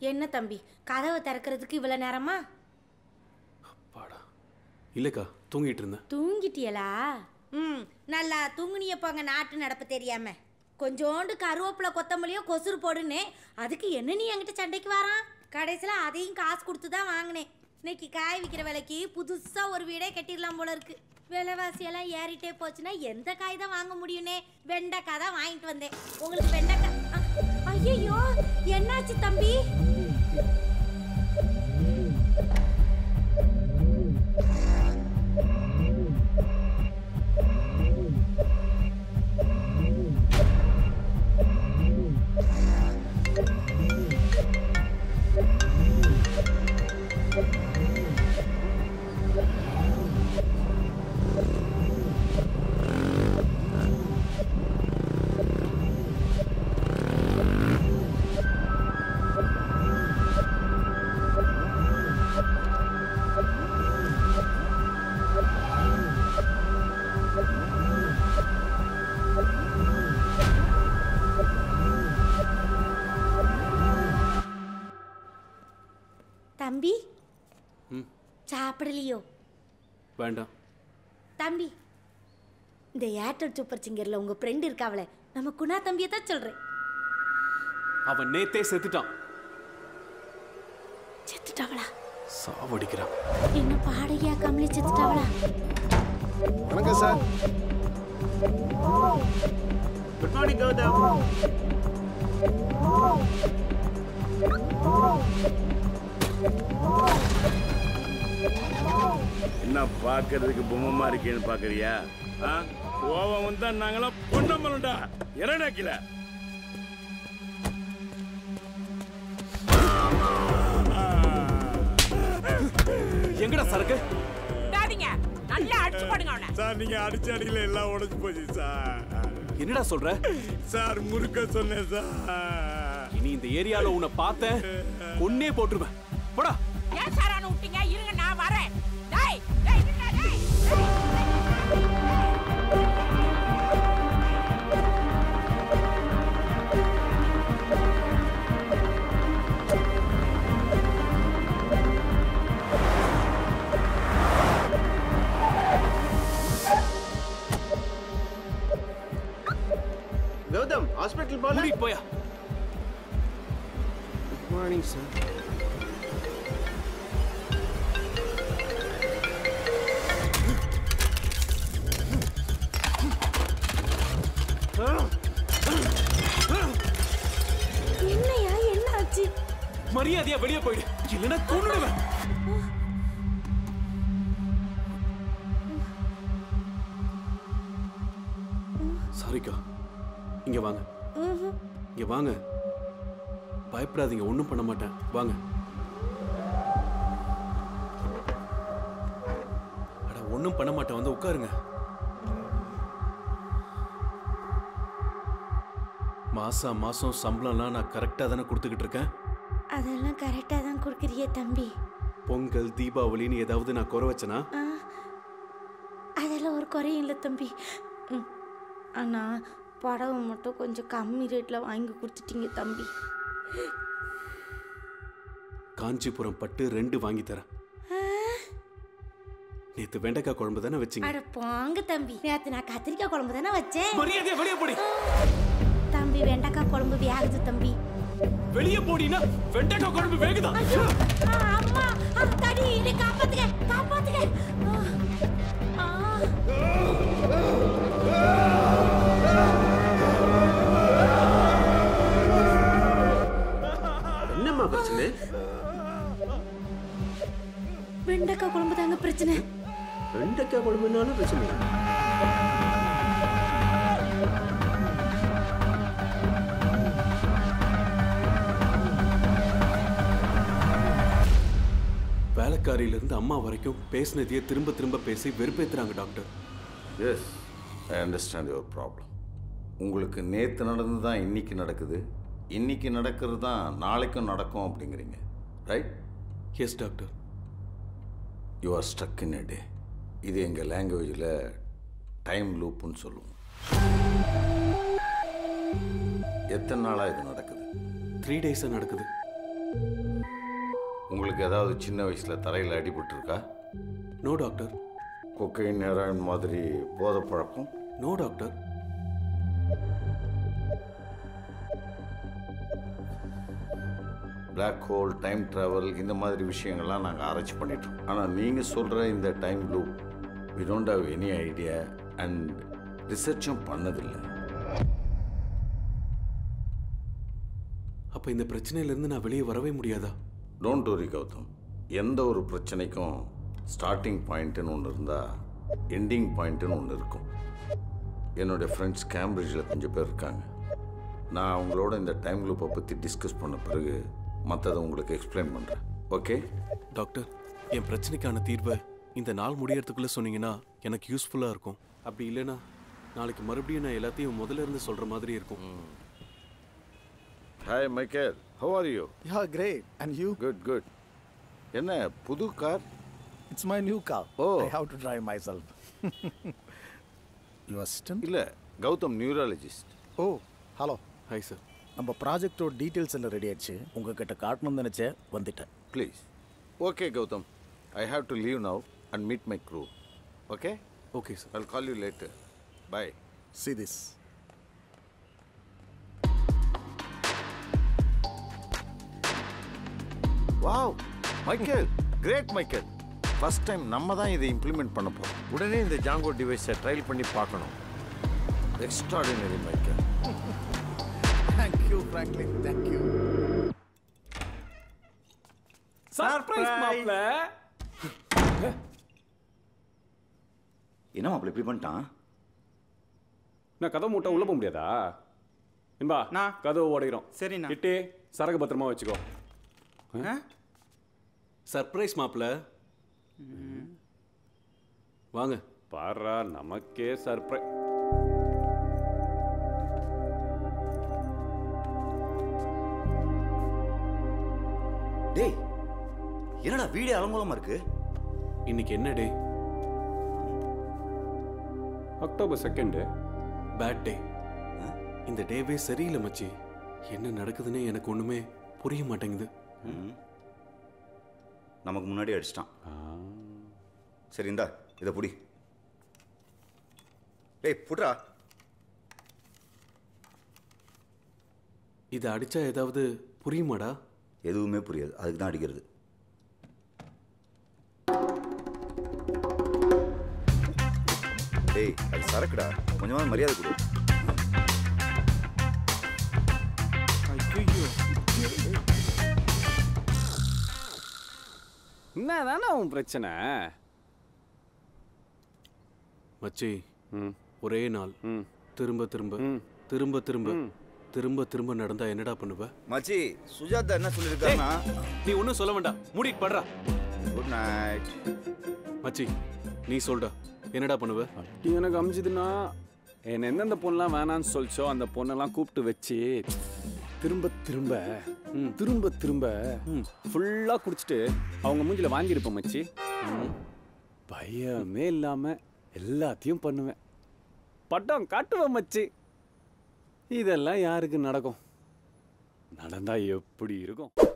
என்ன தம்பி கதவை திறக்கிறதுக்கு இவ்வளோ நேரமா பாடா இல்லைக்கா தூங்கிட்டு இருந்தேன் தூங்கிட்டியலா ம் நல்லா தூங்குனிய போங்க நாட்டு நடப்பு தெரியாம கொஞ்சோண்டு கருவேப்பிலை கொத்தமல்லியோ கொசுறு போடுன்னு அதுக்கு என்ன நீ என்கிட்ட சண்டைக்கு வரான் கடைசியில் அதையும் காசு கொடுத்து தான் வாங்கினேன் இன்னைக்கு காய் விற்கிற விலைக்கு புதுசாக ஒரு வீடே கட்டிடலாம் போல இருக்கு விலைவாசியெல்லாம் ஏறிட்டே போச்சுன்னா எந்த காய் தான் வாங்க முடியும்னே வெண்டைக்காய் தான் வாங்கிட்டு வந்தேன் உங்களுக்கு வெண்டைக்காய் ஐயோ என்னாச்சு தம்பி தம்பி ம் சாப்பிடலையோ வேண்டாம் தம்பி இந்த ஏர்டெல் சூப்பர் சிங்கர்ல உங்க ஃப்ரெண்ட் இருக்காவளே நம்ம குணா தம்பியை தான் சொல்றேன் அவன் நேத்தே செத்துட்டான் செத்துட்டாவளா சாவடிக்கிறான் என்ன பாடகியா கமலி செத்துட்டாவளா வணக்கம் சார் குட் மார்னிங் கௌதம் என்ன பார்க்கறதுக்கு பொம்மை இருக்கேன்னு பாக்குறியா ஆ? கோவம் வந்தா நாங்களாம் பொண்ணம்மலண்டா இறடாக்கில எங்கடா சரக்கு விடாதீங்க நல்லா அடிச்சு போடுங்க அவனை சார் நீங்க அடிச்ச அடியில எல்லாம் உடைஞ்சு போச்சு சார் என்னடா சொல்ற சார் முறுக்க சொன்னேன் சார் இனி இந்த ஏரியால உன்னை பார்த்தேன் பொண்ணே போட்டுருவேன் போடா ஏன் சார் அவனை விட்டீங்க இருங்க நான் வரேன் டேய் டேய் இருங்க, டேய் கௌதம் ஹாஸ்பிட்டல் போல கூட்டிட்டு போயா குட் மார்னிங் சார் என்னையா என்ன ஆச்சு மரியாதையா வெளியே போயிடு இல்லைன்னா கொன்னுடுவேன் சாரிக்கா இங்க வாங்க இங்க வாங்க பயப்படாதீங்க ஒண்ணும் பண்ண மாட்டேன் வாங்க அட ஒண்ணும் பண்ண மாட்டேன் வந்து உட்காருங்க மாசம் மாசம் சம்பளம்லாம் நான் கரெக்டாக தானே கொடுத்துக்கிட்டு இருக்கேன் அதெல்லாம் கரெக்டாக தான் கொடுக்குறியே தம்பி பொங்கல் தீபாவளின்னு ஏதாவது நான் குறை வச்சனா ஆ, அதெல்லாம் ஒரு குறையும் இல்லை தம்பி ம், ஆனா புடவை மட்டும் கொஞ்சம் கம்மி ரேட்டில் வாங்கி கொடுத்துட்டீங்க தம்பி காஞ்சிபுரம் பட்டு ரெண்டு வாங்கி தரேன் நேத்து வெண்டைக்காய் குழம்பு தானே வச்சீங்க அட போங்க தம்பி நேற்று நான் கத்திரிக்காய் குழம்பு தானே வச்சேன் மரியாதையா வெளியே போடி தம்பி வெண்டைக்காய் குழம்பு வேகுது தம்பி வெளியே போடினா வெண்டைக்காய் குழம்பு வேகுதா ஐயோ ஆ, அம்மா ஆ, தடி என்னை காப்பாத்துங்க காப்பாத்துங்க ஆ, ஆ. என்னம்மா பிரச்சனை வெண்டைக்காய் குழம்பு தாங்க பிரச்சனை வெண்டைக்காய் குழம்புனாலும் பிரச்சனை வேலைக்காரியிலிருந்து அம்மா வரைக்கும் பேசினதையே திரும்ப திரும்ப பேசி வெறுப்பேத்துறாங்க doctor yes I understand your problem உங்களுக்கு நேற்று நடந்து தான் இன்னைக்கு நடக்குது இன்னைக்கு நடக்கிறது தான் நாளைக்கும் நடக்கும் அப்படிங்கிறீங்க right yes doctor you are stuck in a day இது எங்கள் லாங்குவேஜில் டைம் லூப்புன்னு சொல்லுவோம் எத்தனை நாளாக இது நடக்குது த்ரீ டேஸாக நடக்குது உங்களுக்கு ஏதாவது சின்ன வயசில் தரையில் அடிபட்டிருக்கா நோ டாக்டர் கொக்கைன் ஹெராயின் மாதிரி போதை பழக்கம் no doctor black hole time travel இந்த மாதிரி விஷயங்கள்லாம் நாங்கள் ஆராய்ச்சி பண்ணிட்டோம் ஆனால் நீங்கள் சொல்கிற இந்த time loop we don't have any idea and ரிசர்ச்சும் பண்ணதில்லை அப்ப இந்த பிரச்சனையிலேருந்து நான் வெளியே வரவே முடியாதா டோன்ட் worry கௌதம் எந்த ஒரு பிரச்சனைக்கும் ஸ்டார்டிங் பாயிண்ட்டுன்னு ஒன்று இருந்தால் எண்டிங் பாயிண்ட்டுன்னு ஒன்று இருக்கும் என்னுடைய ஃப்ரெண்ட்ஸ் கேம்பிரிட்ஜில் கொஞ்சம் பேர் இருக்காங்க நான் அவங்களோட இந்த டைம் லூப்பை பற்றி டிஸ்கஸ் பண்ண பிறகு மற்றதை உங்களுக்கு எக்ஸ்பிளைன் பண்ணுறேன் ஓகே டாக்டர் என் பிரச்சனைக்கான தீர்வை இந்த நாள் முடியறதுக்குள்ள சொன்னீங்கன்னா எனக்கு யூஸ்ஃபுல்லா இருக்கும் அப்படி இல்லைன்னா நாளைக்கு மறுபடியும் நான் எல்லாத்தையும் முதல்ல இருந்து சொல்ற மாதிரி இருக்கும் hi Michael how are you Yeah, great. And you? Good good என்ன புது car It's my new car. Oh. I have to drive myself. you assistant? இல்லை Gautham neurologist Oh, hello. Hi sir நம்ம ப்ராஜெக்டோட டீட்டெயில்ஸ் எல்லாம் ரெடி ஆயிடுச்சு உங்ககிட்ட காட்டணும்னு நினச்சேன் வந்துட்டேன் please okay Gautham I have to leave now and meet my crew okay okay sir I'll call you later. Bye. See this. Wow Michael great Michael first time நம்ம தான் இதை இம்ப்ளிமெண்ட் பண்ண போகிறோம் உடனே இந்த ஜாங்கோ டிவைஸை ட்ரையல் பண்ணி பார்க்கணும் extraordinary Michael Thank you, Franklin. Thank you. Surprise மாப்ள என்ன மாப்பிள்ள இப்படி பண்ணிட்டான் நான் கதவு மூட்டை உள்ள போக முடியாதா என்பா நான். கதவு ஓடைகிறோம் சரிண்ணா. இட்டு சரக்கு பத்திரமா வச்சுக்கோ சர்ப்ரைஸ் மாப்பிள வாங்க பாரா நமக்கே சர்ப்ரைஸ் டேய் என்னடா வீடு அலங்கோலமா இருக்கு இன்னைக்கு என்ன day October second bad day இந்த டேவே சரியில்லை மச்சி என்ன நடக்குதுன்னே எனக்கு ஒண்ணுமே புரிய மாட்டேங்குது நமக்கு முன்னாடி அடிச்சிட்டான் சரி இந்தா இதை புடி டேய் புட்றா இதை அடிச்சா ஏதாவது புரியுமாடா எதுவுமே புரியாது அதுக்கு தான் அடிக்கிறது டேய் அது சரக்குடா கொஞ்சமா மரியாதை கொடு என்ன தானே உன் பிரச்சனை மச்சி ம் ஒரே நாள் ம் திரும்ப திரும்ப ம். திரும்ப திரும்ப திரும்ப திரும்ப நடந்தா என்னடா பண்ணுவ மச்சி சுஜாதா என்ன சொல்லியிருக்காங்கன்னா நீ ஒன்றும் சொல்ல வேண்டாம் மூடிட்டு படுறா குட் நைட் மச்சி நீ சொல்டா என்னடா பண்ணுவ அப்படி எனக்கு அமைஞ்சதுன்னா என்ன எந்தெந்த பொண்ணெலாம் வேணான்னு சொல்லிச்சோ அந்த பொண்ணெல்லாம் கூப்பிட்டு வச்சு திரும்ப திரும்ப ம். திரும்ப திரும்ப ம். ஃபுல்லாக குடிச்சிட்டு அவங்க மூஞ்சில வாங்கியிருப்பேன் மச்சி பயமே இல்லாம எல்லாத்தையும் பண்ணுவேன் பட்டம் காட்டுவேன் மச்சி இதெல்லாம் யாருக்கு நடக்கும் நடந்தா எப்படி இருக்கும்